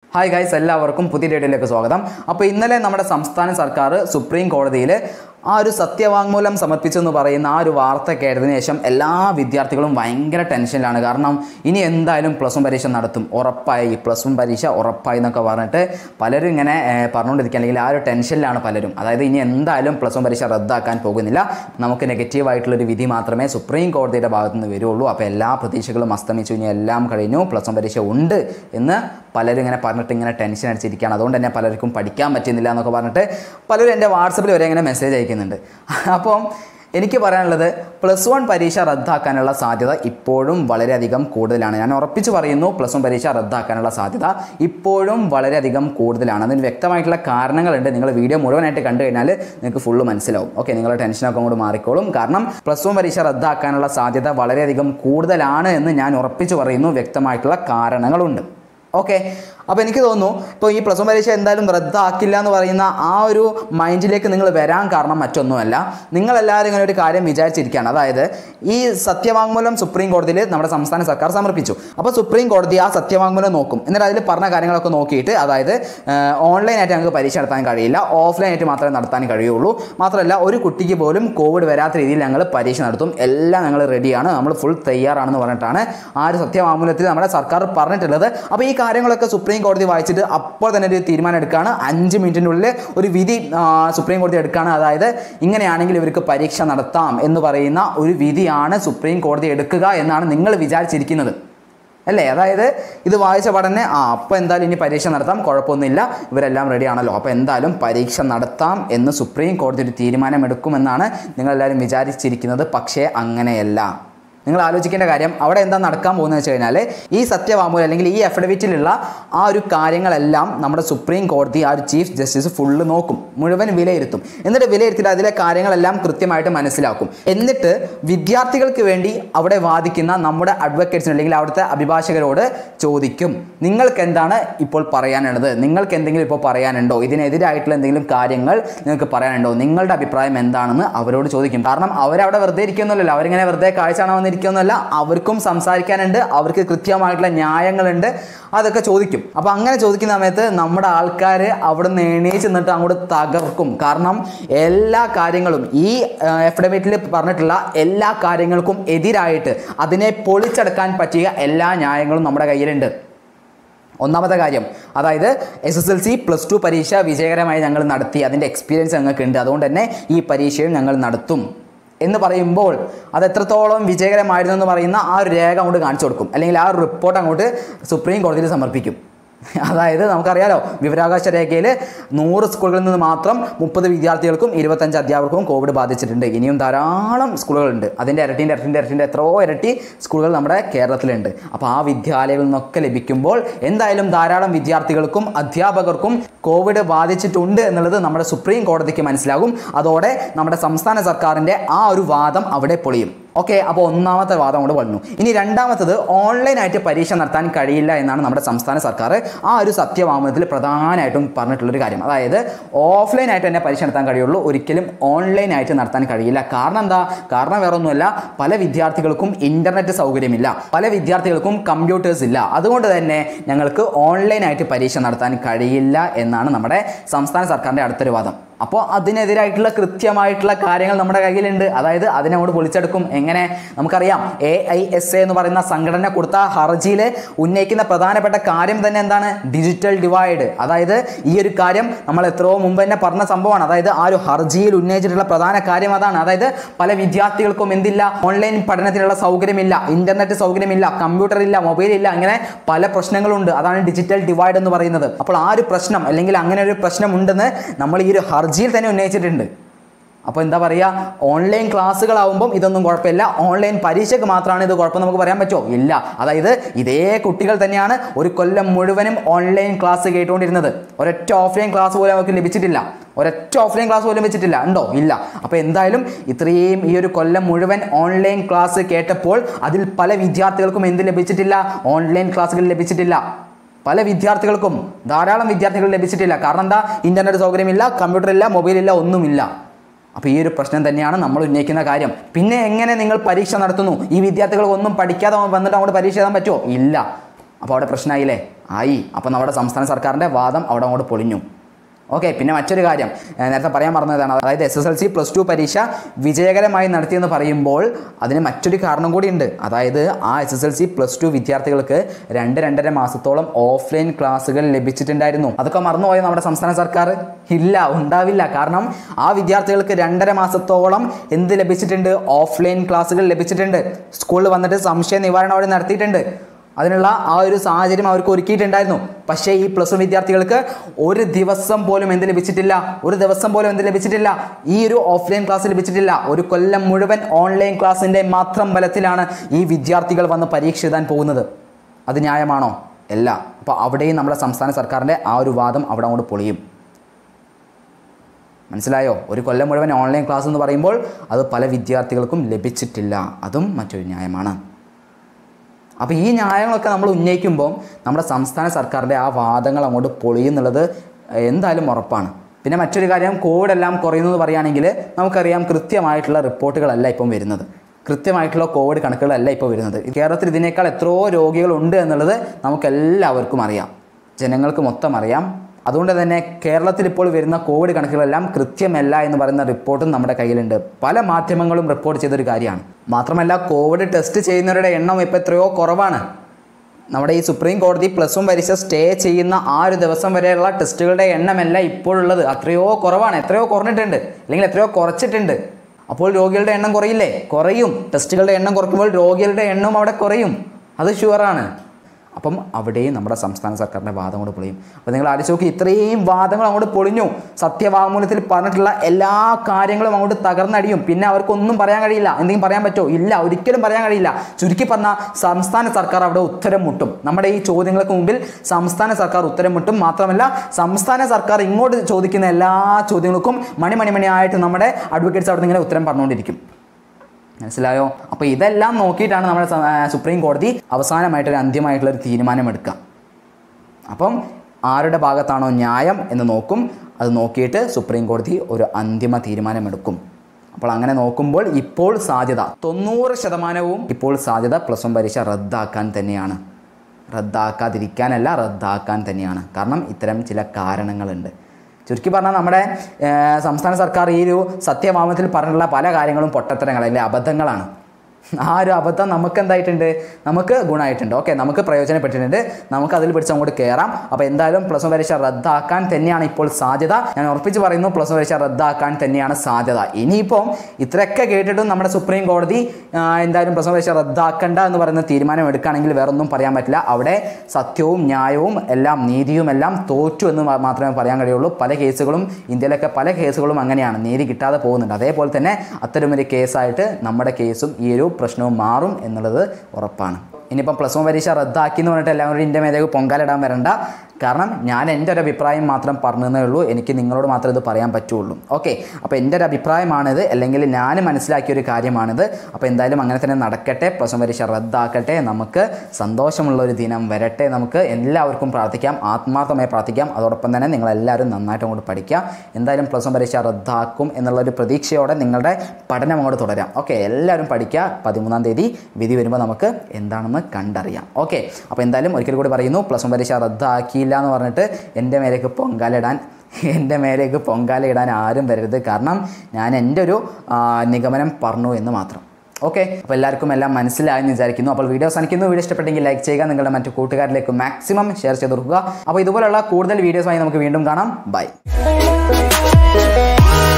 Hi guys എല്ലാവർക്കും പുതിയ ഡേറ്റിലേക്ക് സ്വാഗതം അപ്പോൾ ഇന്നലെ നമ്മുടെ സംസ്ഥാന സർക്കാർ സുപ്രീം കോടതിയിൽ ആ ഒരു സത്യവാങ്മൂലം സമർപ്പിച്ചെന്ന് പറയുന്ന ആ ഒരു വാർത്ത കേട്ടതിന് ശേഷം എല്ലാ വിദ്യാർത്ഥികളും ഭയങ്കര ടെൻഷനിലാണ് കാരണം ഇനി എന്തായാലും പ്ലസ് വൺ പരീക്ഷ നടത്തും ഉറപ്പായി പ്ലസ് വൺ പരീക്ഷ ഉറപ്പായി എന്നൊക്കെ പറഞ്ഞിട്ട് പലരും ഇങ്ങനെ ഏഹ്, പറഞ്ഞുകൊണ്ടിരിക്കുക അല്ലെങ്കിൽ ആ ഒരു ടെൻഷനിലാണ് പലരും അതായത് ഇനി എന്തായാലും പ്ലസ് വൺ പരീക്ഷ റദ്ദാക്കാൻ പോകുന്നില്ല നമുക്ക് നെഗറ്റീവായിട്ടുള്ളൊരു വിധി മാത്രമേ സുപ്രീം കോടതിയുടെ ഭാഗത്തു നിന്ന് വരുള്ളൂ അപ്പോൾ എല്ലാ പ്രതീക്ഷകളും അസ്തമിച്ചു ഇനി എല്ലാം കഴിഞ്ഞു പ്ലസ് വൺ പരീക്ഷ ഉണ്ട് എന്ന് പലരും ഇങ്ങനെ പറഞ്ഞിട്ട് ഇങ്ങനെ ടെൻഷൻ അടിച്ചിരിക്കുകയാണ് അതുകൊണ്ട് തന്നെ പലർക്കും പഠിക്കാൻ പറ്റുന്നില്ല എന്നൊക്കെ പറഞ്ഞിട്ട് പലരും എൻ്റെ വാട്സപ്പിൽ വരെ ഇങ്ങനെ മെസ്സേജ് അയക്കുന്നുണ്ട് അപ്പം എനിക്ക് പറയാനുള്ളത് പ്ലസ് വൺ പരീക്ഷ റദ്ദാക്കാനുള്ള സാധ്യത ഇപ്പോഴും വളരെയധികം കൂടുതലാണ് ഞാൻ ഉറപ്പിച്ച് പറയുന്നു പ്ലസ് വൺ പരീക്ഷ റദ്ദാക്കാനുള്ള സാധ്യത ഇപ്പോഴും വളരെയധികം കൂടുതലാണ് അതിന് വ്യക്തമായിട്ടുള്ള കാരണങ്ങളുണ്ട് നിങ്ങൾ വീഡിയോ മുഴുവനായിട്ട് കണ്ടു കഴിഞ്ഞാൽ നിങ്ങൾക്ക് ഫുള്ള് മനസ്സിലാവും ഓക്കെ നിങ്ങളുടെ ടെൻഷനൊക്കെ അങ്ങോട്ട് മാറിക്കോളും കാരണം പ്ലസ് വൺ പരീക്ഷ റദ്ദാക്കാനുള്ള സാധ്യത വളരെയധികം കൂടുതലാണ് എന്ന് ഞാൻ ഉറപ്പിച്ച് പറയുന്നു വ്യക്തമായിട്ടുള്ള കാരണങ്ങളുണ്ട് ഓക്കെ അപ്പോൾ എനിക്ക് തോന്നുന്നു ഇപ്പോൾ ഈ പ്ലസ് വൺ പരീക്ഷ എന്തായാലും റദ്ദാക്കില്ല എന്ന് പറയുന്ന ആ ഒരു മൈൻഡിലേക്ക് നിങ്ങൾ വരാൻ കാരണം മറ്റൊന്നുമല്ല നിങ്ങളെല്ലാവരും ഇങ്ങനെ ഒരു കാര്യം വിചാരിച്ചിരിക്കുകയാണ് അതായത് ഈ സത്യവാങ്മൂലം സുപ്രീം കോടതിയിൽ നമ്മുടെ സംസ്ഥാന സർക്കാർ സമർപ്പിച്ചു അപ്പോൾ സുപ്രീം കോടതി ആ സത്യവാങ്മൂലം നോക്കും എന്നിട്ട് അതിൽ പറഞ്ഞ കാര്യങ്ങളൊക്കെ നോക്കിയിട്ട് അതായത് ഓൺലൈനായിട്ട് ഞങ്ങൾക്ക് പരീക്ഷ നടത്താൻ കഴിയില്ല ഓഫ്ലൈനായിട്ട് മാത്രമേ നടത്താൻ കഴിയുള്ളൂ മാത്രമല്ല ഒരു കുട്ടിക്ക് പോലും കോവിഡ് വരാത്ത രീതിയിൽ ഞങ്ങൾ പരീക്ഷ നടത്തും എല്ലാം ഞങ്ങൾ റെഡിയാണ് നമ്മൾ ഫുൾ തയ്യാറാണെന്ന് പറഞ്ഞിട്ടാണ് ആ ഒരു സത്യവാങ്മൂലത്തിൽ നമ്മുടെ സർക്കാർ പറഞ്ഞിട്ടുള്ളത് അപ്പോൾ ഈ കാര്യങ്ങളൊക്കെ സുപ്രീം കോടതി വായിച്ചിട്ട് അപ്പോൾ തന്നെ ഒരു തീരുമാനം എടുക്കുകയാണ് അഞ്ച് മിനിറ്റിനുള്ളിൽ ഒരു വിധി ആ, സുപ്രീം കോടതി എടുക്കുകയാണ് അതായത് ഇങ്ങനെയാണെങ്കിൽ ഇവർക്ക് പരീക്ഷ നടത്താം എന്ന് പറയുന്ന ഒരു വിധിയാണ് സുപ്രീം കോടതി എടുക്കുക എന്നാണ് നിങ്ങൾ വിചാരിച്ചിരിക്കുന്നത് അല്ലേ അതായത് ഇത് വായിച്ച പഠനം ആ അപ്പോൾ എന്തായാലും ഇനി പരീക്ഷ നടത്താം കുഴപ്പമൊന്നുമില്ല ഇവരെല്ലാം റെഡി ആണല്ലോ അപ്പോൾ എന്തായാലും പരീക്ഷ നടത്താം എന്ന് സുപ്രീം കോടതി ഒരു തീരുമാനമെടുക്കുമെന്നാണ് നിങ്ങളെല്ലാവരും വിചാരിച്ചിരിക്കുന്നത് പക്ഷേ അങ്ങനെയല്ല നിങ്ങൾ ആലോചിക്കേണ്ട കാര്യം അവിടെ എന്താ നടക്കാൻ പോകുന്നത് വെച്ച് കഴിഞ്ഞാൽ ഈ സത്യവാങ്മൂലം അല്ലെങ്കിൽ ഈ അഫിഡവിറ്റിലുള്ള ആ ഒരു കാര്യങ്ങളെല്ലാം നമ്മുടെ സുപ്രീം കോടതി ആ ഒരു ചീഫ് ജസ്റ്റിസ് ഫുള്ള് നോക്കും മുഴുവൻ വിലയിരുത്തും എന്നിട്ട് വിലയിരുത്തിയിട്ട് അതിലെ കാര്യങ്ങളെല്ലാം കൃത്യമായിട്ട് മനസ്സിലാക്കും എന്നിട്ട് വിദ്യാർത്ഥികൾക്ക് വേണ്ടി അവിടെ വാദിക്കുന്ന നമ്മുടെ അഡ്വക്കേറ്റ്സിന് അല്ലെങ്കിൽ അവിടുത്തെ അഭിഭാഷകരോട് ചോദിക്കും നിങ്ങൾക്ക് എന്താണ് ഇപ്പോൾ പറയാനുള്ളത് നിങ്ങൾക്ക് എന്തെങ്കിലും ഇപ്പോൾ പറയാനുണ്ടോ ഇതിനെതിരായിട്ടുള്ള എന്തെങ്കിലും കാര്യങ്ങൾ നിങ്ങൾക്ക് പറയാനുണ്ടോ നിങ്ങളുടെ അഭിപ്രായം എന്താണെന്ന് അവരോട് ചോദിക്കും കാരണം അവരവിടെ വെറുതെ ഇരിക്കുന്നില്ലല്ലോ അവരിങ്ങനെ വെറുതെ കാഴ്ച കാണാൻ വന്നിരിക്കുന്നില്ല അവർക്കും സംസാരിക്കാനുണ്ട് അവർക്ക് കൃത്യമായിട്ടുള്ള ന്യായങ്ങളുണ്ട് അതൊക്കെ ചോദിക്കും അപ്പോൾ അങ്ങനെ ചോദിക്കുന്ന സമയത്ത് നമ്മുടെ ആൾക്കാർ അവിടെ നിന്ന് എണീച്ച് നിന്നിട്ട് അങ്ങോട്ട് തകർക്കും കാരണം എല്ലാ കാര്യങ്ങളും ഈ എഫിഡവിറ്റിൽ പറഞ്ഞിട്ടുള്ള എല്ലാ കാര്യങ്ങൾക്കും എതിരായിട്ട് അതിനെ പൊളിച്ചെടുക്കാൻ പറ്റിയ എല്ലാ ന്യായങ്ങളും നമ്മുടെ കയ്യിലുണ്ട് ഒന്നാമത്തെ കാര്യം അതായത് S S L C plus two പരീക്ഷ വിജയകരമായി ഞങ്ങൾ നടത്തി അതിൻ്റെ എക്സ്പീരിയൻസ് ഞങ്ങൾക്ക് ഉണ്ട് അതുകൊണ്ട് തന്നെ ഈ പരീക്ഷയും ഞങ്ങൾ നടത്തും എന്ന് പറയുമ്പോൾ അത് എത്രത്തോളം വിജയകരമായിരുന്നു എന്ന് പറയുന്ന ആ ഒരു രേഖ അങ്ങോട്ട് കാണിച്ചു കൊടുക്കും അല്ലെങ്കിൽ ആ ഒരു റിപ്പോർട്ട് അങ്ങോട്ട് സുപ്രീം കോടതിയിൽ സമർപ്പിക്കും അതായത് നമുക്കറിയാലോ വിവരാവകാശ രേഖയിൽ നൂറ് സ്കൂളുകളിൽ നിന്ന് മാത്രം മുപ്പത് വിദ്യാർത്ഥികൾക്കും ഇരുപത്തഞ്ച് അധ്യാപകർക്കും കോവിഡ് ബാധിച്ചിട്ടുണ്ട് ഇനിയും ധാരാളം സ്കൂളുകളുണ്ട് അതിൻ്റെ ഇരട്ടിൻ്റെ ഇരട്ടിൻ്റെ ഇരട്ടിൻ്റെ എത്രയോ ഇരട്ടി സ്കൂളുകൾ നമ്മുടെ കേരളത്തിലുണ്ട് അപ്പോൾ ആ വിദ്യാലയങ്ങളിൽ നിന്നൊക്കെ ലഭിക്കുമ്പോൾ എന്തായാലും ധാരാളം വിദ്യാർത്ഥികൾക്കും അധ്യാപകർക്കും കോവിഡ് ബാധിച്ചിട്ടുണ്ട് എന്നുള്ളത് നമ്മുടെ സുപ്രീം കോടതിക്ക് മനസ്സിലാകും അതോടെ നമ്മുടെ സംസ്ഥാന സർക്കാരിൻ്റെ ആ ഒരു വാദം അവിടെ പൊളിയും ഓക്കെ അപ്പോൾ ഒന്നാമത്തെ വാദം കൊണ്ട് പറഞ്ഞു ഇനി രണ്ടാമത്തത് ഓൺലൈനായിട്ട് പരീക്ഷ നടത്താൻ കഴിയില്ല എന്നാണ് നമ്മുടെ സംസ്ഥാന സർക്കാർ ആ ഒരു സത്യവാങ്മൂലത്തിൽ പ്രധാനമായിട്ടും പറഞ്ഞിട്ടുള്ളൊരു കാര്യം അതായത് ഓഫ്ലൈനായിട്ട് തന്നെ പരീക്ഷ നടത്താൻ കഴിയുള്ളൂ ഒരിക്കലും ഓൺലൈനായിട്ട് നടത്താൻ കഴിയില്ല കാരണം എന്താ കാരണം വേറെ ഒന്നുമല്ല പല വിദ്യാർത്ഥികൾക്കും ഇൻ്റർനെറ്റ് സൗകര്യമില്ല പല വിദ്യാർത്ഥികൾക്കും കമ്പ്യൂട്ടേഴ്സ് ഇല്ല അതുകൊണ്ട് തന്നെ ഞങ്ങൾക്ക് ഓൺലൈനായിട്ട് പരീക്ഷ നടത്താൻ കഴിയില്ല എന്നാണ് നമ്മുടെ സംസ്ഥാന സർക്കാരിൻ്റെ അടുത്തൊരു വാദം അപ്പോൾ അതിനെതിരായിട്ടുള്ള കൃത്യമായിട്ടുള്ള കാര്യങ്ങൾ നമ്മുടെ കയ്യിലുണ്ട് അതായത് അതിനെ അങ്ങോട്ട് പൊളിച്ചെടുക്കും എങ്ങനെ നമുക്കറിയാം എ ഐ എസ് എ എന്ന് പറയുന്ന സംഘടന കൊടുത്ത ഹർജിയിൽ ഉന്നയിക്കുന്ന പ്രധാനപ്പെട്ട കാര്യം തന്നെ എന്താണ് ഡിജിറ്റൽ ഡിവൈഡ് അതായത് ഈ ഒരു കാര്യം നമ്മൾ എത്രയോ മുമ്പ് തന്നെ പറഞ്ഞ സംഭവമാണ് അതായത് ആ ഒരു ഹർജിയിൽ ഉന്നയിച്ചിട്ടുള്ള പ്രധാന കാര്യം അതാണ് അതായത് പല വിദ്യാർത്ഥികൾക്കും എന്തില്ല ഓൺലൈൻ പഠനത്തിനുള്ള സൗകര്യമില്ല ഇന്റർനെറ്റ് സൗകര്യമില്ല കമ്പ്യൂട്ടർ ഇല്ല മൊബൈൽ ഇല്ല അങ്ങനെ പല പ്രശ്നങ്ങളുണ്ട് അതാണ് ഡിജിറ്റൽ ഡിവൈഡ് എന്ന് പറയുന്നത് അപ്പോൾ ആ ഒരു പ്രശ്നം അല്ലെങ്കിൽ അങ്ങനെ ഒരു പ്രശ്നമുണ്ടെന്ന് നമ്മൾ ഈ ഒരു ഹർജിയിൽ തന്നെ ഉന്നയിച്ചിട്ടുണ്ട് അപ്പോൾ എന്താ പറയുക ഓൺലൈൻ ക്ലാസ്സുകളാവുമ്പം ഇതൊന്നും കുഴപ്പമില്ല ഓൺലൈൻ പരീക്ഷയ്ക്ക് മാത്രമാണ് ഇത് കുഴപ്പം നമുക്ക് പറയാൻ പറ്റുമോ ഇല്ല അതായത് ഇതേ കുട്ടികൾ തന്നെയാണ് ഒരു കൊല്ലം മുഴുവനും ഓൺലൈൻ ക്ലാസ് കേട്ടുകൊണ്ടിരുന്നത് ഒരൊറ്റ ഓഫ്ലൈൻ ക്ലാസ് പോലും അവർക്ക് ലഭിച്ചിട്ടില്ല ഒരൊറ്റ ഓഫ്ലൈൻ ക്ലാസ് പോലും വെച്ചിട്ടില്ല ഉണ്ടോ ഇല്ല അപ്പോൾ എന്തായാലും ഇത്രയും ഈ ഒരു കൊല്ലം മുഴുവൻ ഓൺലൈൻ ക്ലാസ് കേട്ടപ്പോൾ അതിൽ പല വിദ്യാർത്ഥികൾക്കും എന്ത് ലഭിച്ചിട്ടില്ല ഓൺലൈൻ ക്ലാസ്സുകൾ ലഭിച്ചിട്ടില്ല പല വിദ്യാർത്ഥികൾക്കും ധാരാളം വിദ്യാർത്ഥികൾ ലഭിച്ചിട്ടില്ല കാരണം എന്താ ഇൻ്റർനെറ്റ് സൗകര്യമില്ല കമ്പ്യൂട്ടർ ഇല്ല മൊബൈൽ ഇല്ല ഒന്നുമില്ല അപ്പോൾ ഈ ഒരു പ്രശ്നം തന്നെയാണ് നമ്മൾ ഉന്നയിക്കുന്ന കാര്യം പിന്നെ എങ്ങനെ നിങ്ങൾ പരീക്ഷ നടത്തുന്നു ഈ വിദ്യാർത്ഥികൾ ഒന്നും പഠിക്കാതെ വന്നിട്ട് അങ്ങോട്ട് പരീക്ഷ എഴുതാൻ പറ്റുമോ ഇല്ല അപ്പോൾ അവിടെ പ്രശ്നമായില്ലേ ആയി അപ്പോൾ നമ്മുടെ സംസ്ഥാന സർക്കാരിൻ്റെ വാദം അവിടെ അങ്ങോട്ട് പൊളിഞ്ഞു ഓക്കെ പിന്നെ മറ്റൊരു കാര്യം ഏഹ് നേരത്തെ പറയാൻ പറഞ്ഞതാണ് അതായത് S S L C plus two പരീക്ഷ വിജയകരമായി നടത്തിയെന്ന് പറയുമ്പോൾ അതിന് മറ്റൊരു കാരണം കൂടിയുണ്ട് അതായത് ആ S S L C plus two വിദ്യാർത്ഥികൾക്ക് രണ്ട് രണ്ടര മാസത്തോളം ഓഫ്ലൈൻ ക്ലാസ്സുകൾ ലഭിച്ചിട്ടുണ്ടായിരുന്നു അതൊക്കെ മറന്നുപോയ നമ്മുടെ സംസ്ഥാന സർക്കാർ ഇല്ല ഉണ്ടാവില്ല കാരണം ആ വിദ്യാർത്ഥികൾക്ക് രണ്ടര മാസത്തോളം എന്ത് ലഭിച്ചിട്ടുണ്ട് ഓഫ്ലൈൻ ക്ലാസ്സുകൾ ലഭിച്ചിട്ടുണ്ട് സ്കൂളിൽ വന്നിട്ട് സംശയ നിവാരണം അവിടെ നടത്തിയിട്ടുണ്ട് അതിനുള്ള ആ ഒരു സാഹചര്യം അവർക്ക് ഒരുക്കിയിട്ടുണ്ടായിരുന്നു പക്ഷേ ഈ പ്ലസ് വൺ വിദ്യാർത്ഥികൾക്ക് ഒരു ദിവസം പോലും എന്ത് ലഭിച്ചിട്ടില്ല ഒരു ദിവസം പോലും എന്ത് ലഭിച്ചിട്ടില്ല ഈ ഒരു ഓഫ്ലൈൻ ക്ലാസ് ലഭിച്ചിട്ടില്ല ഒരു കൊല്ലം മുഴുവൻ ഓൺലൈൻ ക്ലാസ്സിൻ്റെ മാത്രം ബലത്തിലാണ് ഈ വിദ്യാർത്ഥികൾ വന്ന് പരീക്ഷ എഴുതാൻ പോകുന്നത് അത് ന്യായമാണോ അല്ല അപ്പോൾ അവിടെയും നമ്മുടെ സംസ്ഥാന സർക്കാരിൻ്റെ ആ ഒരു വാദം അവിടെ അങ്ങോട്ട് പൊളിയും മനസ്സിലായോ ഒരു കൊല്ലം മുഴുവൻ ഓൺലൈൻ ക്ലാസ് എന്ന് പറയുമ്പോൾ അത് പല വിദ്യാർത്ഥികൾക്കും ലഭിച്ചിട്ടില്ല അതും മറ്റൊരു ന്യായമാണ് അപ്പോൾ ഈ ന്യായങ്ങളൊക്കെ നമ്മൾ ഉന്നയിക്കുമ്പോൾ നമ്മുടെ സംസ്ഥാന സർക്കാരിൻ്റെ ആ വാദങ്ങൾ അങ്ങോട്ട് പൊളിയുന്നുള്ളത് എന്തായാലും ഉറപ്പാണ് പിന്നെ മറ്റൊരു കാര്യം കോവിഡെല്ലാം കുറയുന്നു എന്ന് പറയുകയാണെങ്കിൽ നമുക്കറിയാം കൃത്യമായിട്ടുള്ള റിപ്പോർട്ടുകളല്ല ഇപ്പം വരുന്നത് കൃത്യമായിട്ടുള്ള കോവിഡ് കണക്കുകളല്ല ഇപ്പോൾ വരുന്നത് കേരളത്തിൽ ഇതിനേക്കാൾ എത്രയോ രോഗികളുണ്ട് എന്നുള്ളത് നമുക്കെല്ലാവർക്കും അറിയാം ജനങ്ങൾക്ക് മൊത്തം അറിയാം അതുകൊണ്ട് തന്നെ കേരളത്തിൽ ഇപ്പോൾ വരുന്ന കോവിഡ് കണക്കുകളെല്ലാം കൃത്യമല്ല എന്ന് പറയുന്ന റിപ്പോർട്ടും നമ്മുടെ കയ്യിലുണ്ട് പല മാധ്യമങ്ങളും റിപ്പോർട്ട് ചെയ്തൊരു കാര്യമാണ് മാത്രമല്ല കോവിഡ് ടെസ്റ്റ് ചെയ്യുന്നവരുടെ എണ്ണം ഇപ്പോൾ എത്രയോ കുറവാണ് നമ്മുടെ ഈ സുപ്രീം കോടതി പ്ലസ് വൺ പരീക്ഷ സ്റ്റേ ചെയ്യുന്ന ആ ഒരു ദിവസം വരെയുള്ള ടെസ്റ്റുകളുടെ എണ്ണമല്ല ഇപ്പോഴുള്ളത് അത്രയോ കുറവാണ് എത്രയോ കുറഞ്ഞിട്ടുണ്ട് അല്ലെങ്കിൽ എത്രയോ കുറച്ചിട്ടുണ്ട് അപ്പോൾ രോഗികളുടെ എണ്ണം കുറയില്ലേ കുറയും ടെസ്റ്റുകളുടെ എണ്ണം കുറയ്ക്കുമ്പോൾ രോഗികളുടെ എണ്ണം അവിടെ കുറയും അത് ഷുവറാണ് അപ്പം അവിടെയും നമ്മുടെ സംസ്ഥാന സർക്കാരിൻ്റെ വാദം കൊണ്ട് പൊളിയും അപ്പോൾ നിങ്ങൾ ആലോചിച്ച് നോക്കി ഇത്രയും വാദങ്ങൾ അങ്ങോട്ട് പൊളിഞ്ഞു സത്യവാങ്മൂലത്തിൽ പറഞ്ഞിട്ടുള്ള എല്ലാ കാര്യങ്ങളും അങ്ങോട്ട് തകർന്നടിയും പിന്നെ അവർക്കൊന്നും പറയാൻ കഴിയില്ല എന്തെങ്കിലും പറയാൻ പറ്റുമോ ഇല്ല ഒരിക്കലും പറയാൻ കഴിയില്ല ചുരുക്കി പറഞ്ഞാൽ സംസ്ഥാന സർക്കാർ അവിടെ ഉത്തരം മുട്ടും നമ്മുടെ ഈ ചോദ്യങ്ങൾക്ക് മുമ്പിൽ സംസ്ഥാന സർക്കാർ ഉത്തരം മുട്ടും മാത്രമല്ല സംസ്ഥാന സർക്കാർ ഇങ്ങോട്ട് ചോദിക്കുന്ന എല്ലാ ചോദ്യങ്ങൾക്കും മണി മണി മണിയായിട്ട് നമ്മുടെ അഡ്വക്കേറ്റ്സ് അവിടെ നിന്ന് ഇങ്ങനെ ഉത്തരം പറഞ്ഞുകൊണ്ടിരിക്കും മനസ്സിലായോ അപ്പോൾ ഇതെല്ലാം നോക്കിയിട്ടാണ് നമ്മുടെ സ- ആ, സുപ്രീം കോടതി അവസാനമായിട്ടൊരു അന്ത്യമായിട്ടുള്ള ഒരു തീരുമാനമെടുക്കുക അപ്പം ആരുടെ ഭാഗത്താണോ ന്യായം എന്ന് നോക്കും അത് നോക്കിയിട്ട് സുപ്രീം കോടതി ഒരു അന്തിമ തീരുമാനമെടുക്കും അപ്പോൾ അങ്ങനെ നോക്കുമ്പോൾ ഇപ്പോൾ സാധ്യത തൊണ്ണൂറ് ശതമാനവും ഇപ്പോൾ സാധ്യത പ്ലസ് വൺ പരീക്ഷ റദ്ദാക്കാൻ തന്നെയാണ് റദ്ദാക്കാതിരിക്കാനല്ല റദ്ദാക്കാൻ തന്നെയാണ് കാരണം ഇത്തരം ചില കാരണങ്ങളുണ്ട് ചുരുക്കി പറഞ്ഞാൽ നമ്മുടെ ഏർ, സംസ്ഥാന സർക്കാർ ഈ ഒരു സത്യവാമത്തിൽ പറഞ്ഞിട്ടുള്ള പല കാര്യങ്ങളും പൊട്ടത്തരങ്ങൾ അല്ലെങ്കിൽ അബദ്ധങ്ങളാണ് ആ ഒരു അബദ്ധം നമുക്ക് എന്തായിട്ടുണ്ട് നമുക്ക് ഗുണമായിട്ടുണ്ട് ഓക്കെ നമുക്ക് പ്രയോജനപ്പെട്ടിട്ടുണ്ട് നമുക്ക് അതിൽ പിടിച്ച് അങ്ങോട്ട് കയറാം അപ്പോൾ എന്തായാലും പ്ലസ് വൺ പരീക്ഷ റദ്ദാക്കാൻ തന്നെയാണ് ഇപ്പോൾ സാധ്യത ഞാൻ ഉറപ്പിച്ച് പറയുന്നു പ്ലസ് വൺ പരീക്ഷ റദ്ദാക്കാൻ തന്നെയാണ് സാധ്യത ഇനിയിപ്പം ഇത്രയൊക്കെ കേട്ടിട്ടും നമ്മുടെ സുപ്രീം കോടതി ആ, എന്തായാലും പ്ലസ് വൺ പരീക്ഷ റദ്ദാക്കണ്ട എന്ന് പറയുന്ന തീരുമാനം എടുക്കുകയാണെങ്കിൽ വേറെ ഒന്നും പറയാൻ പറ്റില്ല അവിടെ സത്യവും ന്യായവും എല്ലാം നീതിയും എല്ലാം തോറ്റു എന്ന് മാ- മാത്രമേ പറയാൻ കഴിയുള്ളൂ പല കേസുകളും ഇന്ത്യയിലൊക്കെ പല കേസുകളും അങ്ങനെയാണ് നീതി കിട്ടാതെ പോകുന്നുണ്ട് അതേപോലെ തന്നെ അത്തരമൊരു കേസായിട്ട് നമ്മുടെ കേസും ഈ ഒരു പ്രശ്നവും മാറും എന്നുള്ളത് ഉറപ്പാണ് ഇനിയിപ്പം പ്ലസ് വൺ പരീക്ഷ റദ്ദാക്കി എന്ന് പറഞ്ഞിട്ട് എല്ലാവരും എൻ്റെ മേലേക്ക് പൊങ്കാലിടാൻ വരണ്ട കാരണം ഞാൻ എൻ്റെ ഒരു അഭിപ്രായം മാത്രം പറഞ്ഞതേ ഉള്ളൂ എനിക്ക് നിങ്ങളോട് മാത്രമേ ഇത് പറയാൻ പറ്റുള്ളൂ ഓക്കെ അപ്പോൾ എൻ്റെ ഒരു അഭിപ്രായമാണിത് അല്ലെങ്കിൽ ഞാൻ മനസ്സിലാക്കിയ ഒരു കാര്യമാണിത് അപ്പോൾ എന്തായാലും അങ്ങനെ തന്നെ നടക്കട്ടെ പ്ലസ് വൺ പരീക്ഷ റദ്ദാക്കട്ടെ നമുക്ക് സന്തോഷമുള്ള ഒരു ദിനം വരട്ടെ നമുക്ക് എല്ലാവർക്കും പ്രാർത്ഥിക്കാം ആത്മാർത്ഥമായി പ്രാർത്ഥിക്കാം അതോടൊപ്പം തന്നെ നിങ്ങളെല്ലാവരും നന്നായിട്ട് അങ്ങോട്ട് പഠിക്കുക എന്തായാലും പ്ലസ് വൺ പരീക്ഷ റദ്ദാക്കും എന്നുള്ള ഒരു പ്രതീക്ഷയോടെ നിങ്ങളുടെ പഠനം അങ്ങോട്ട് തുടരാം ഓക്കെ എല്ലാവരും പഠിക്കുക പതിമൂന്നാം തീയതി വിധി വരുമ്പോൾ നമുക്ക് എന്താണെന്ന് കണ്ടറിയാം ഓക്കെ അപ്പോൾ എന്തായാലും ഒരിക്കൽ കൂടി പറയുന്നു പ്ലസ് വൺ പരീക്ഷ റദ്ദാക്കിയില്ല എന്ന് പറഞ്ഞിട്ട് എൻ്റെ മേലേക്ക് പൊങ്കാലിടാൻ എൻ്റെ മേലേക്ക് പൊങ്കാല ഇടാൻ ആരും വരരുത് കാരണം ഞാൻ എൻ്റെ ഒരു ആ, നിഗമനം പറഞ്ഞു എന്ന് മാത്രം ഓക്കെ അപ്പോൾ എല്ലാവർക്കും എല്ലാം മനസ്സിലായെന്ന് വിചാരിക്കുന്നു അപ്പോൾ വീഡിയോ അവസാനിക്കുന്നു വീഡിയോ ഇഷ്ടപ്പെട്ടെങ്കിൽ ലൈക്ക് ചെയ്യുക നിങ്ങളുടെ മറ്റു കൂട്ടുകാരിലേക്ക് മാക്സിമം ഷെയർ ചെയ്ത് കൊടുക്കുക അപ്പോൾ ഇതുപോലുള്ള കൂടുതൽ വീഡിയോസുമായി നമുക്ക് വീണ്ടും കാണാം ബൈ Thank you.